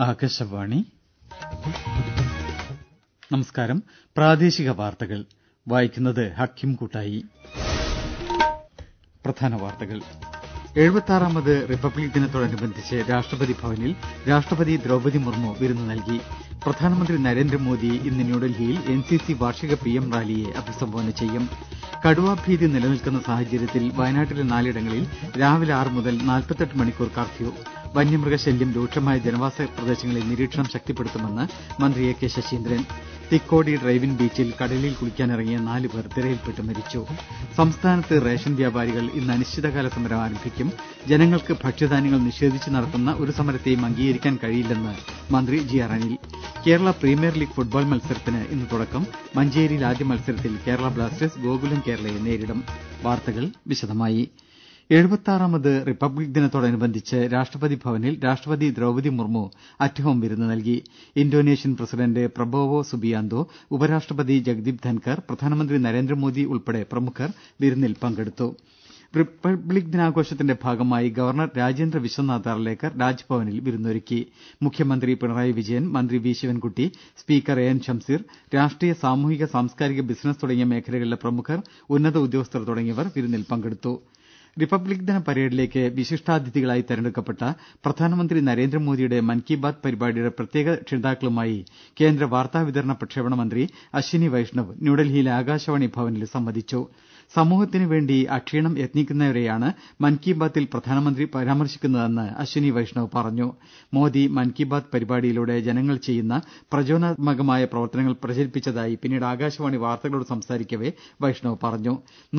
ആകാശവാണി നമസ്കാരം പ്രാദേശിക വാർത്തകൾ വായിക്കുന്നത് ഹക്കിം കൂട്ടായി പ്രധാന വാർത്തകൾ എഴുപത്തിയാറാമത് റിപ്പബ്ലിക് ദിനത്തോടനുബന്ധിച്ച് രാഷ്ട്രപതി ഭവനിൽ രാഷ്ട്രപതി ദ്രൌപദി മുർമു വിരുന്ന് നൽകി പ്രധാനമന്ത്രി നരേന്ദ്രമോദി ഇന്ന് ന്യൂഡൽഹിയിൽ എൻ സി സി വാർഷിക പി എം റാലിയെ അഭിസംബോധന ചെയ്യും കടുവാഭീതി നിലനിൽക്കുന്ന സാഹചര്യത്തിൽ വയനാട്ടിലെ നാലിടങ്ങളിൽ രാവിലെ ആറ് മുതൽ നാൽപ്പത്തെട്ട് മണിക്കൂർ കർഫ്യൂ വന്യമൃഗശല്യം രൂക്ഷമായ ജനവാസ പ്രദേശങ്ങളിൽ നിരീക്ഷണം ശക്തിപ്പെടുത്തുമെന്ന് മന്ത്രി A K Saseendran Thikkodi drive in ബീച്ചിൽ കടലിൽ കുളിക്കാനിറങ്ങിയ നാല് പേർ തിരയിൽപ്പെട്ട് മരിച്ചു സംസ്ഥാനത്ത് റേഷൻ വ്യാപാരികൾ ഇന്ന് അനിശ്ചിതകാല സമരം ആരംഭിക്കും ജനങ്ങൾക്ക് ഭക്ഷ്യധാന്യങ്ങൾ നിഷേധിച്ച് നടത്തുന്ന ഒരു സമരത്തെയും അംഗീകരിക്കാൻ കഴിയില്ലെന്ന് മന്ത്രി G R Anil Kerala premier league football മത്സരത്തിന് ഇന്ന് തുടക്കം മഞ്ചേരിയിൽ ആദ്യ മത്സരത്തിൽ കേരള ബ്ലാസ്റ്റേഴ്സ് ഗോകുലം കേരളയെ നേരിടും വാർത്തകൾ വിശദമായി എഴുപത്തിയാറാമത് റിപ്പബ്ലിക് ദിനത്തോടനുബന്ധിച്ച് രാഷ്ട്രപതി ഭവനിൽ രാഷ്ട്രപതി ദ്രൌപദി മുർമു അറ്റ് ഹോം വിരുന്ന് നൽകി ഇന്തോനേഷ്യൻ പ്രസിഡന്റ് പ്രബോവോ സുബിയാന്തോ ഉപരാഷ്ട്രപതി ജഗ്ദീപ് ധൻകർ പ്രധാനമന്ത്രി നരേന്ദ്രമോദി ഉൾപ്പെടെ പ്രമുഖർ വിരുന്നിൽ പങ്കെടുത്തു റിപ്പബ്ലിക് ദിനാഘോഷത്തിന്റെ ഭാഗമായി ഗവർണർ രാജേന്ദ്ര വിശ്വനാഥ് അർലേക്കർ രാജ്ഭവനിൽ വിരുന്നൊരുക്കി മുഖ്യമന്ത്രി പിണറായി വിജയൻ മന്ത്രി V Sivankutty speaker A N Shamseer രാഷ്ട്രീയ സാമൂഹിക സാംസ്കാരിക ബിസിനസ് തുടങ്ങിയ മേഖലകളിലെ പ്രമുഖർ ഉന്നത ഉദ്യോഗസ്ഥർ തുടങ്ങിയവർ വിരുന്നിൽ പങ്കെടുത്തു റിപ്പബ്ലിക് ദിന പരേഡിലേക്ക് വിശിഷ്ടാതിഥികളായി തെരഞ്ഞെടുക്കപ്പെട്ട പ്രധാനമന്ത്രി നരേന്ദ്രമോദിയുടെ മൻ കി ബാത് പരിപാടിയുടെ പ്രത്യേക ക്ഷണിതാക്കളുമായി കേന്ദ്ര വാർത്താവിതരണ പ്രക്ഷേപണ മന്ത്രി അശ്വിനി വൈഷ്ണവ് ന്യൂഡൽഹിയിലെ ആകാശവാണി ഭവനിൽ സംവദിച്ചു സമൂഹത്തിനു വേണ്ടി അക്ഷീണം യത്നിക്കുന്നവരെയാണ് മൻ കി ബാത്തിൽ പ്രധാനമന്ത്രി പരാമർശിക്കുന്നതെന്ന് അശ്വിനി വൈഷ്ണവ് പറഞ്ഞു മോദി മൻ കി ബാത് പരിപാടിയിലൂടെ ജനങ്ങൾ ചെയ്യുന്ന പ്രചോദനാത്മകമായ പ്രവർത്തനങ്ങൾ പ്രചരിപ്പിച്ചതായി പിന്നീട് ആകാശവാണി വാർത്തകളോട് സംസാരിക്കവെ വൈഷ്ണവ് പറഞ്ഞു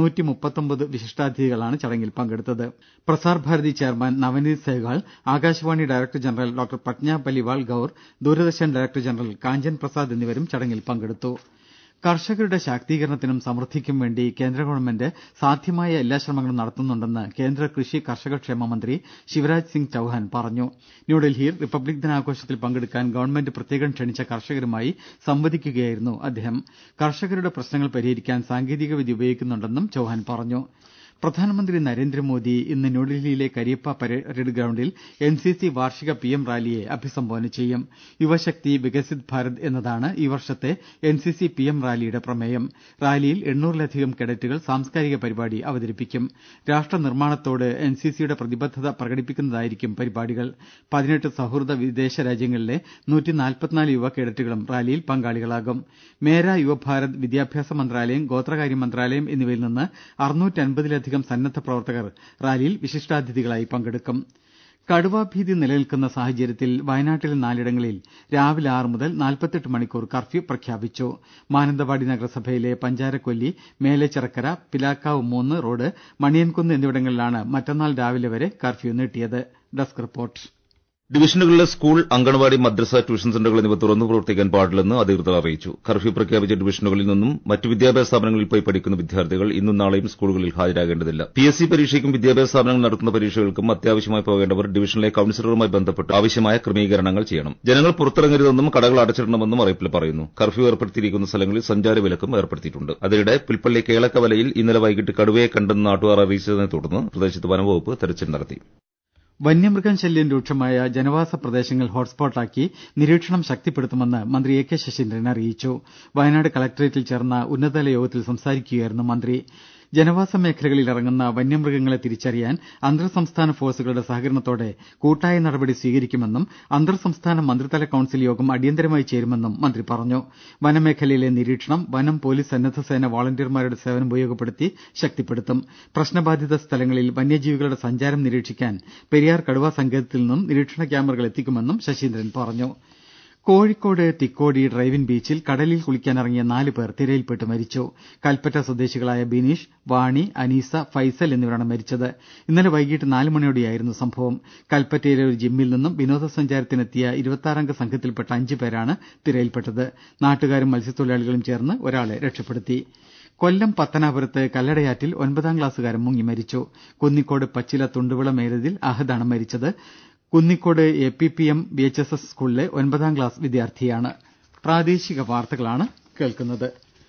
വിശിഷ്ടാതിഥികളാണ് ചടങ്ങിൽ പങ്കെടുത്തത് Prasar Bharati chairman Navneet Sehgal Akashvani director general doctor Pragya Paliwal Gaur Doordarshan director general Kanchan Prasad എന്നിവരും ചടങ്ങിൽ പങ്കെടുത്തു കർഷകരുടെ ശാക്തീകരണത്തിനും സമൃദ്ധിക്കും വേണ്ടി കേന്ദ്ര ഗവൺമെന്റ് സാധ്യമായ എല്ലാ ശ്രമങ്ങളും നടത്തുന്നുണ്ടെന്ന് കേന്ദ്ര കൃഷി കർഷകക്ഷേമ മന്ത്രി ശിവരാജ് സിംഗ് ചൌഹാൻ പറഞ്ഞു ന്യൂഡൽഹിയിൽ റിപ്പബ്ലിക് ദിനാഘോഷത്തിൽ പങ്കെടുക്കാൻ ഗവൺമെന്റ് പ്രത്യേകം ക്ഷണിച്ച കർഷകരുമായി സംവദിക്കുകയായിരുന്നു അദ്ദേഹം കർഷകരുടെ പ്രശ്നങ്ങൾ പരിഹരിക്കാൻ സാങ്കേതികവിദ്യ ഉപയോഗിക്കുന്നുണ്ടെന്നും ചൌഹാൻ പറഞ്ഞു പ്രധാനമന്ത്രി നരേന്ദ്രമോദി ഇന്ന് ന്യൂഡൽഹിയിലെ കരിയപ്പ പരേഡ് ഗ്രൌണ്ടിൽ എൻ സി സി വാർഷിക പി എം റാലിയെ അഭിസംബോധന ചെയ്യും യുവശക്തി വികസിത് ഭാരത് എന്നതാണ് ഈ വർഷത്തെ N C C P M റാലിയുടെ പ്രമേയം റാലിയിൽ എണ്ണൂറിലധികം കേഡറ്റുകൾ സാംസ്കാരിക പരിപാടി അവതരിപ്പിക്കും രാഷ്ട്ര നിർമ്മാണത്തോട് എൻ സി സിയുടെ പ്രതിബദ്ധത പ്രകടിപ്പിക്കുന്നതായിരിക്കും പരിപാടികൾ പതിനെട്ട് സൌഹൃദ വിദേശ രാജ്യങ്ങളിലെ നൂറ്റിനാൽപ്പത്തിനാല് യുവ കേഡറ്റുകളും റാലിയിൽ പങ്കാളികളാകും മേര യുവഭാരത് വിദ്യാഭ്യാസ മന്ത്രാലയം ഗോത്രകാര്യ മന്ത്രാലയം എന്നിവയിൽ നിന്ന് അറുന്നൂറ്റൻപതിലധികം ലധികം സന്നദ്ധ പ്രവർത്തകർ റാലിയിൽ വിശിഷ്ടാതിഥികളായി പങ്കെടുക്കും കടുവാഭീതി നിലനിൽക്കുന്ന സാഹചര്യത്തിൽ വയനാട്ടിലെ നാലിടങ്ങളിൽ രാവിലെ ആറ് മുതൽ നാൽപ്പത്തെട്ട് മണിക്കൂർ കർഫ്യൂ പ്രഖ്യാപിച്ചു മാനന്തവാടി നഗരസഭയിലെ പഞ്ചാരക്കൊല്ലി മേലെച്ചിറക്കര പിലാക്കാവ് മൂന്ന് റോഡ് മണിയൻകുന്ന് എന്നിവിടങ്ങളിലാണ് മറ്റന്നാൾ രാവിലെ വരെ കർഫ്യൂ നീട്ടിയത് ഡെസ്ക് റിപ്പോർട്ട് ഡിവിഷനുകളിലെ സ്കൂൾ അങ്കണവാടി മദ്രസ ട്യൂഷൻ സെന്ററുകൾ എന്നിവ തുറന്നു പ്രവർത്തിക്കാൻ പാടില്ലെന്ന് അധികൃതർ അറിയിച്ചു കർഫ്യൂ പ്രഖ്യാപിച്ച ഡിവിഷനുകളിൽ നിന്നും മറ്റ് വിദ്യാഭ്യാസ സ്ഥാപനങ്ങളിൽ പോയി പഠിക്കുന്ന വിദ്യാർത്ഥികൾ ഇന്നും നാളെയും സ്കൂളുകളിൽ ഹാജരാകേണ്ടതില്ല പി എസ് സി പരീക്ഷയ്ക്കും വിദ്യാഭ്യാസ സ്ഥാപനങ്ങൾ നടത്തുന്ന പരീക്ഷകൾക്കും അത്യാവശ്യമായി പോകേണ്ടവർ ഡിവിഷനിലെ കൌൺസിലറുമായി ബന്ധപ്പെട്ട് ആവശ്യമായ ക്രമീകരണങ്ങൾ ചെയ്യണം ജനങ്ങൾ പുറത്തിറങ്ങരുതെന്നും കടകൾ അടച്ചിടണമെന്നും അറിയിപ്പിൽ പറയുന്നു കർഫ്യൂ ഏർപ്പെടുത്തിയിരിക്കുന്ന സ്ഥലങ്ങളിൽ സഞ്ചാര വിലക്കും ഏർപ്പെടുത്തിയിട്ടുണ്ട് അതിനിടെ പുൽപ്പള്ളി കേളക്കവലയിൽ ഇന്നലെ വൈകിട്ട് കടുവയെ കണ്ടെന്ന് നാട്ടുകാർ അറിയിച്ചതിനെ തുടർന്ന് പ്രദേശത്ത് വനംവകുപ്പ് തെരച്ചിൽ നടത്തി വന്യമൃഗം ശല്യം രൂക്ഷമായ ജനവാസ പ്രദേശങ്ങൾ ഹോട്ട്സ്പോട്ടാക്കി നിരീക്ഷണം ശക്തിപ്പെടുത്തുമെന്ന് മന്ത്രി എ കെ ശശീന്ദ്രൻ അറിയിച്ചു വയനാട് കലക്ടറേറ്റിൽ ചേർന്ന ഉന്നതതല യോഗത്തിൽ സംസാരിക്കുകയായിരുന്നു മന്ത്രി ജനവാസ മേഖലകളിൽ ഇറങ്ങുന്ന വന്യമൃഗങ്ങളെ തിരിച്ചറിയാൻ അന്തർ സംസ്ഥാന ഫോഴ്സുകളുടെ സഹകരണത്തോടെ കൂട്ടായ നടപടി സ്വീകരിക്കുമെന്നും അന്തർ സംസ്ഥാന മന്ത്രിതല കൌൺസിൽ യോഗം അടിയന്തരമായി ചേരുമെന്നും മന്ത്രി പറഞ്ഞു വനമേഖലയിലെ നിരീക്ഷണം വനം പോലീസ് സന്നദ്ധ സേന വോളണ്ടിയർമാരുടെ സേവനം ഉപയോഗപ്പെടുത്തി ശക്തിപ്പെടുത്തും പ്രശ്നബാധിത സ്ഥലങ്ങളിൽ വന്യജീവികളുടെ സഞ്ചാരം നിരീക്ഷിക്കാൻ പെരിയാർ കടുവാ സങ്കേതത്തിൽ നിന്നും നിരീക്ഷണ ക്യാമറകൾ എത്തിക്കുമെന്നും ശശീന്ദ്രൻ പറഞ്ഞു കോഴിക്കോട് തിക്കോടി ഡ്രൈവിൻ ബീച്ചിൽ കടലിൽ കുളിക്കാനിറങ്ങിയ നാല് പേർ തിരയിൽപ്പെട്ട് മരിച്ചു കൽപ്പറ്റ സ്വദേശികളായ ബിനീഷ് വാണി അനീസ ഫൈസൽ എന്നിവരാണ് മരിച്ചത് ഇന്നലെ വൈകിട്ട് നാല് മണിയോടെയായിരുന്നു സംഭവം കൽപ്പറ്റയിലെ ഒരു ജിമ്മിൽ നിന്നും വിനോദസഞ്ചാരത്തിനെത്തിയ ഇരുപത്തിയാറംഗ സംഘത്തിൽപ്പെട്ട അഞ്ചു പേരാണ് തിരയിൽപ്പെട്ടത് നാട്ടുകാരും മത്സ്യത്തൊഴിലാളികളും ചേർന്ന് ഒരാളെ രക്ഷപ്പെടുത്തി കൊല്ലം പത്തനാപുരത്ത് കല്ലടയാറ്റിൽ ഒൻപതാം ക്ലാസ്സുകാരൻ മുങ്ങി മരിച്ചു കുന്നിക്കോട് പച്ചില തുണ്ടുവിള മേലതിൽ അഹദാണ് മരിച്ചത് Kunnicode A P P M B H S S സ്കൂളിലെ ഒൻപതാം ക്ലാസ് വിദ്യാർത്ഥിയാണ് പ്രാദേശിക വാർത്തകളാണ് കേൾക്കുന്നത്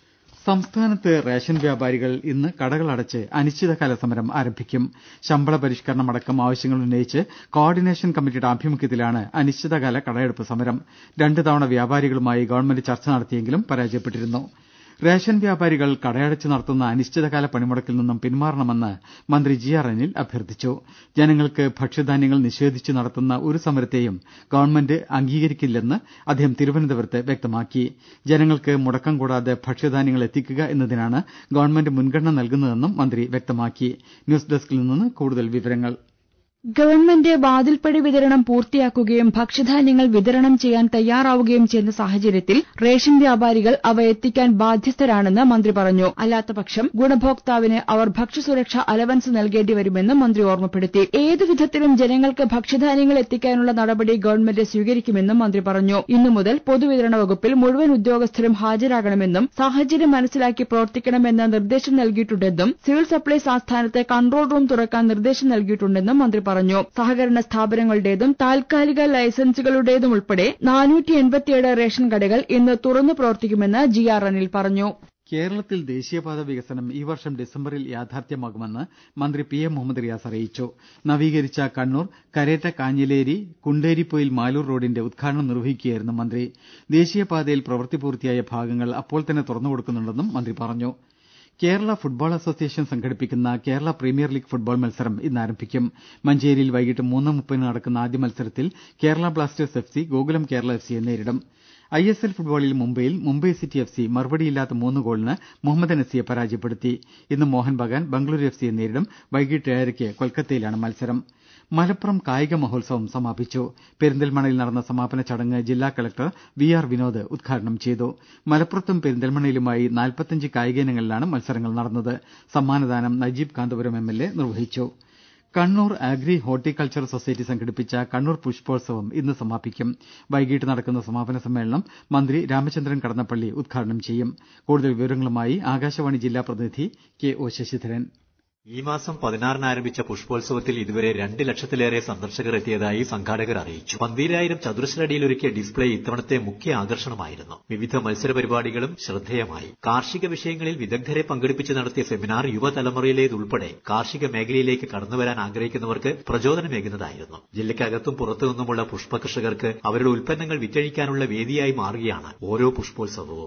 സംസ്ഥാനത്ത് റേഷൻ വ്യാപാരികൾ ഇന്ന് കടകൾ അടച്ച് അനിശ്ചിതകാല സമരം ആരംഭിക്കും ശമ്പള പരിഷ്കരണമടക്കം ആവശ്യങ്ങൾ ഉന്നയിച്ച് കോർഡിനേഷൻ കമ്മിറ്റിയുടെ ആഭിമുഖ്യത്തിലാണ് അനിശ്ചിതകാല കടയെടുപ്പ് സമരം രണ്ട് തവണ വ്യാപാരികളുമായി ഗവൺമെന്റ് ചർച്ച നടത്തിയെങ്കിലും പരാജയപ്പെട്ടിരുന്നു റേഷൻ വ്യാപാരികൾ കടയടച്ച് നടത്തുന്ന അനിശ്ചിതകാല പണിമുടക്കിൽ നിന്നും പിന്മാറണമെന്ന് മന്ത്രി ജി ആർ അനിൽ അഭ്യർത്ഥിച്ചു ജനങ്ങൾക്ക് ഭക്ഷ്യധാന്യങ്ങൾ നിഷേധിച്ച് നടത്തുന്ന ഒരു സമരത്തെയും ഗവൺമെന്റ് അംഗീകരിക്കില്ലെന്ന് അദ്ദേഹം തിരുവനന്തപുരത്ത് വ്യക്തമാക്കി ജനങ്ങൾക്ക് മുടക്കം കൂടാതെ ഭക്ഷ്യധാന്യങ്ങൾ എത്തിക്കുക എന്നതിനാണ് ഗവൺമെന്റ് മുൻഗണന നൽകുന്നതെന്നും മന്ത്രി വ്യക്തമാക്കി ന്യൂസ് ഡെസ്കിൽ നിന്ന് കൂടുതൽ വിവരങ്ങൾ ഗവൺമെന്റ് വാതിൽപ്പടി വിതരണം പൂർത്തിയാക്കുകയും ഭക്ഷ്യധാന്യങ്ങൾ വിതരണം ചെയ്യാൻ തയ്യാറാവുകയും ചെയ്യുന്ന സാഹചര്യത്തിൽ റേഷൻ വ്യാപാരികൾ അവ എത്തിക്കാൻ ബാധ്യസ്ഥരാണെന്ന് മന്ത്രി പറഞ്ഞു അല്ലാത്തപക്ഷം ഗുണഭോക്താവിന് അവർ ഭക്ഷ്യസുരക്ഷ അലവൻസ് നൽകേണ്ടി വരുമെന്നും മന്ത്രി ഓർമ്മപ്പെടുത്തി ഏതുവിധത്തിലും ജനങ്ങൾക്ക് ഭക്ഷ്യധാന്യങ്ങൾ എത്തിക്കാനുള്ള നടപടി ഗവൺമെന്റ് സ്വീകരിക്കുമെന്നും മന്ത്രി പറഞ്ഞു ഇന്നു മുതൽ പൊതുവിതരണ വകുപ്പിൽ മുഴുവൻ ഉദ്യോഗസ്ഥരും ഹാജരാകണമെന്നും സാഹചര്യം മനസ്സിലാക്കി പ്രവർത്തിക്കണമെന്ന് നിർദ്ദേശം നൽകിയിട്ടുണ്ടെന്നും സിവിൽ സപ്ലൈസ് ആസ്ഥാനത്ത് കൺട്രോൾ റൂം തുറക്കാൻ നിർദ്ദേശം നൽകിയിട്ടുണ്ടെന്നും മന്ത്രി പറഞ്ഞു സഹകരണ സ്ഥാപനങ്ങളുടേതും താൽക്കാലിക ലൈസൻസുകളുടേതും ഉൾപ്പെടെ നാനൂറ്റി എൺപത്തിയേഴ് റേഷൻ കടകൾ ഇന്ന് തുറന്നു പ്രവർത്തിക്കുമെന്ന് ജി ആർ അനിൽ പറഞ്ഞു കേരളത്തിൽ ദേശീയപാത വികസനം ഈ വർഷം ഡിസംബറിൽ യാഥാർത്ഥ്യമാകുമെന്ന് മന്ത്രി പി എം മുഹമ്മദ് റിയാസ് അറിയിച്ചു നവീകരിച്ച കണ്ണൂർ കരേറ്റ കാഞ്ഞിലേരി കുണ്ടേരിപ്പൊയിൽ മാലൂർ റോഡിന്റെ ഉദ്ഘാടനം നിർവഹിക്കുകയായിരുന്നു മന്ത്രി ദേശീയപാതയിൽ പ്രവൃത്തി പൂർത്തിയായ ഭാഗങ്ങൾ അപ്പോൾ തന്നെ തുറന്നുകൊടുക്കുന്നുണ്ടെന്നും മന്ത്രി പറഞ്ഞു കേരള ഫുട്ബോൾ അസോസിയേഷൻ സംഘടിപ്പിക്കുന്ന കേരള പ്രീമിയർ ലീഗ് ഫുട്ബോൾ മത്സരം ഇന്ന് ആരംഭിക്കും മഞ്ചേരിയിൽ വൈകിട്ട് മൂന്ന് മുപ്പതിന് നടക്കുന്ന ആദ്യ മത്സരത്തിൽ Kerala blasters F C Gokulam Kerala F സിയെ നേരിടും ഐ എസ് എൽ ഫുട്ബോളിൽ മുംബൈയിൽ മുംബൈ സിറ്റി എഫ് സി മറുപടിയില്ലാത്ത മൂന്ന് ഗോളിന് മുഹമ്മദൻ എഫ് സിയെ പരാജയപ്പെടുത്തി ഇന്ന് മോഹൻ ബഗാൻ ബംഗളൂരു എഫ് സിയെ നേരിടും വൈകിട്ട് ഏഴരയ്ക്ക് കൊൽക്കത്തയിലാണ് മത്സരം മലപ്പുറം കായിക മഹോത്സവം സമാപിച്ചു പെരിന്തൽമണ്ണയിൽ നടന്ന സമാപന ചടങ്ങ് ജില്ലാ കലക്ടർ വി ആർ വിനോദ് ഉദ്ഘാടനം ചെയ്തു മലപ്പുറത്തും പെരിന്തൽമണ്ണയിലുമായി നാൽപ്പത്തഞ്ച് കായിക ഇനങ്ങളിലാണ് മത്സരങ്ങൾ നടന്നത് സമ്മാനദാനം Najeeb Kanthapuram M L A നിർവഹിച്ചു കണ്ണൂർ അഗ്രി ഹോർട്ടികൾച്ചർ സൊസൈറ്റി സംഘടിപ്പിച്ച കണ്ണൂർ പുഷ്പോത്സവം ഇന്ന് സമാപിക്കും വൈകിട്ട് നടക്കുന്ന സമാപന സമ്മേളനം മന്ത്രി രാമചന്ദ്രൻ കടന്നപ്പള്ളി ഉദ്ഘാടനം ചെയ്യും കൂടുതൽ വിവരങ്ങളുമായി ആകാശവാണി ജില്ലാ പ്രതിനിധി കെ ഒ ശശിധരൻ ഈ മാസം പതിനാറിന് ആരംഭിച്ച പുഷ്പോത്സവത്തിൽ ഇതുവരെ രണ്ട് ലക്ഷത്തിലേറെ സന്ദർശകർ എത്തിയതായി സംഘാടകർ അറിയിച്ചു പന്തീരായിരം ചതുരശ്രടിയിൽ ഒരുക്കിയ ഡിസ്പ്ലേ ഇത്തവണത്തെ മുഖ്യ ആകർഷണമായിരുന്നു വിവിധ മത്സര പരിപാടികളും ശ്രദ്ധേയമായി കാർഷിക വിഷയങ്ങളിൽ വിദഗ്ധരെ പങ്കെടുപ്പിച്ച് നടത്തിയ സെമിനാർ യുവതലമുറയിലേതുൾപ്പെടെ കാർഷിക മേഖലയിലേക്ക് കടന്നുവരാൻ ആഗ്രഹിക്കുന്നവർക്ക് പ്രചോദനമേകുന്നതായിരുന്നു ജില്ലയ്ക്കകത്തും പുറത്തുനിന്നുമുള്ള പുഷ്പ കർഷകർക്ക് അവരുടെ ഉൽപ്പന്നങ്ങൾ വിറ്റഴിക്കാനുള്ള വേദിയായി മാറുകയാണ് ഓരോ പുഷ്പോത്സവവും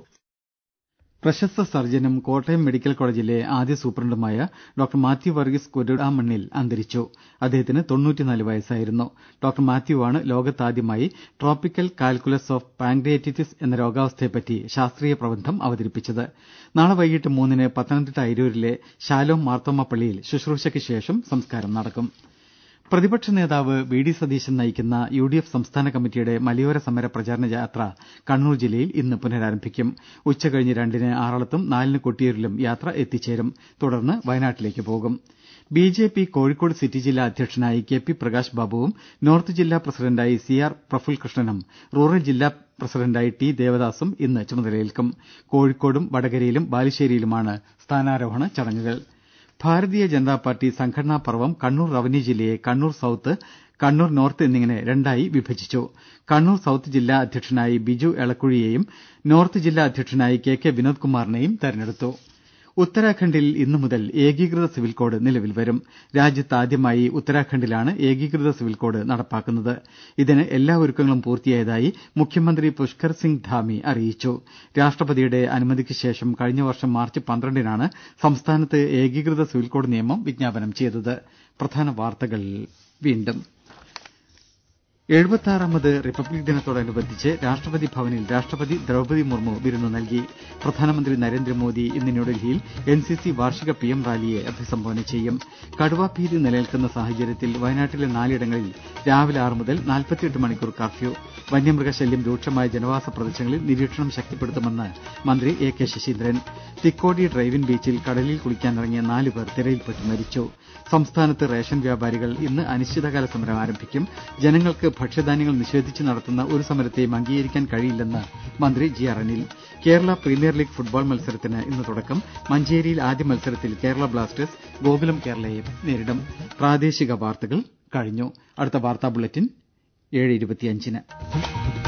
പ്രശസ്ത സർജനും കോട്ടയം മെഡിക്കൽ കോളേജിലെ ആദ്യ സൂപ്രണ്ടുമായ ഡോക്ടർ മാത്യു വർഗീസ് കുരുടാമണ്ണിൽ അന്തരിച്ചു അദ്ദേഹത്തിന് തൊണ്ണൂറ്റിനാല് വയസ്സായിരുന്നു ഡോക്ടർ മാത്യുവാണ് ലോകത്താദ്യമായി ട്രോപ്പിക്കൽ കാൽക്കുലസ് ഓഫ് പാങ്ക്രിയേറ്റിറ്റിസ് എന്ന രോഗാവസ്ഥയെപ്പറ്റി ശാസ്ത്രീയ പ്രബന്ധം അവതരിപ്പിച്ചത് നാളെ വൈകിട്ട് മൂന്നിന് പത്തനംതിട്ട അയിരൂരിലെ ശാലോം മാർത്തോമ പള്ളിയിൽ ശുശ്രൂഷയ്ക്ക് ശേഷം സംസ്കാരം നടക്കും പ്രതിപക്ഷ നേതാവ് വി ഡി സതീശൻ നയിക്കുന്ന യു ഡി എഫ് സംസ്ഥാന കമ്മിറ്റിയുടെ മലയോര സമര പ്രചാരണ യാത്ര കണ്ണൂർ ജില്ലയിൽ ഇന്ന് പുനരാരംഭിക്കും ഉച്ചകഴിഞ്ഞ് രണ്ടിന് ആറളത്തും നാലിന് കൊട്ടിയൂരിലും യാത്ര എത്തിച്ചേരും തുടർന്ന് വയനാട്ടിലേക്ക് പോകും B J P Kozhikode city ജില്ലാ അധ്യക്ഷനായി കെ പി പ്രകാശ് ബാബുവും നോർത്ത് ജില്ലാ പ്രസിഡന്റായി സി ആർ പ്രഫുൽ കൃഷ്ണനും റൂറൽ ജില്ലാ പ്രസിഡന്റായി ടി ദേവദാസും ഇന്ന് ചുമതലയേൽക്കും കോഴിക്കോടും വടകരയിലും ബാലുശ്ശേരിയിലുമാണ് സ്ഥാനാരോഹണ ചടങ്ങുകൾ ഭാരതീയ ജനതാ പാർട്ടി സംഘടനാ പർവം കണ്ണൂർ റവന്യൂ ജില്ലയെ കണ്ണൂർ സൌത്ത് കണ്ണൂർ നോർത്ത് എന്നിങ്ങനെ രണ്ടായി വിഭജിച്ചു കണ്ണൂർ സൌത്ത് ജില്ലാ അധ്യക്ഷനായി ബിജു എളക്കുഴിയെയും നോർത്ത് ജില്ലാ അധ്യക്ഷനായി കെ കെ വിനോദ് കുമാറിനെയും തെരഞ്ഞെടുത്തു ഉത്തരാഖണ്ഡിൽ ഇന്നു മുതൽ ഏകീകൃത സിവിൽ കോഡ് നിലവിൽ വരും രാജ്യത്ത് ആദ്യമായി ഉത്തരാഖണ്ഡിലാണ് ഏകീകൃത സിവിൽ കോഡ് നടപ്പാക്കുന്നത് ഇതിന് എല്ലാ ഒരുക്കങ്ങളും പൂർത്തിയായതായി മുഖ്യമന്ത്രി പുഷ്കർ സിംഗ് ധാമി അറിയിച്ചു രാഷ്ട്രപതിയുടെ അനുമതിക്ക് ശേഷം കഴിഞ്ഞ വർഷം മാർച്ച് പന്ത്രണ്ടിനാണ് സംസ്ഥാനത്ത് ഏകീകൃത സിവിൽ കോഡ് നിയമം വിജ്ഞാപനം ചെയ്തത് പ്രധാന വാർത്തകൾ വീണ്ടും എഴുപത്തിയാറാമത് റിപ്പബ്ലിക് ദിനത്തോടനുബന്ധിച്ച് രാഷ്ട്രപതി ഭവനിൽ രാഷ്ട്രപതി ദ്രൌപതി മുർമു വിരുന്നു നൽകി പ്രധാനമന്ത്രി നരേന്ദ്രമോദി ഇന്ന് ന്യൂഡൽഹിയിൽ എൻ സി സി വാർഷിക പി എം റാലിയെ അഭിസംബോധന ചെയ്യും കടുവാഭീതി നിലനിൽക്കുന്ന സാഹചര്യത്തിൽ വയനാട്ടിലെ നാലിടങ്ങളിൽ രാവിലെ ആറ് മുതൽ നാൽപ്പത്തിയെട്ട് മണിക്കൂർ കർഫ്യൂ വന്യമൃഗശല്യം രൂക്ഷമായ ജനവാസ പ്രദേശങ്ങളിൽ നിരീക്ഷണം ശക്തിപ്പെടുത്തുമെന്ന് മന്ത്രി A K Saseendran Thikkodi drive in ബീച്ചിൽ കടലിൽ കുളിക്കാനിറങ്ങിയ നാലുപേർ തിരയിൽപ്പെട്ട് മരിച്ചു സംസ്ഥാനത്ത് റേഷൻ വ്യാപാരികൾ ഇന്ന് അനിശ്ചിതകാല സമരം ആരംഭിക്കും ജനങ്ങൾക്ക് ഭക്ഷ്യധാന്യങ്ങൾ നിഷേധിച്ച് നടത്തുന്ന ഒരു സമരത്തെയും അംഗീകരിക്കാൻ കഴിയില്ലെന്ന് മന്ത്രി G R Anil Kerala premier league football മത്സരത്തിന് ഇന്ന് തുടക്കം മഞ്ചേരിയിൽ ആദ്യ മത്സരത്തിൽ കേരള ബ്ലാസ്റ്റേഴ്സ് ഗോകുലം കേരളയെ നേരിടും പ്രാദേശിക വാർത്തകൾ കഴിഞ്ഞു അടുത്ത വാർത്താ ബുള്ളറ്റിൻ ഏഴ് ഇരുപത്തിയഞ്ചിന്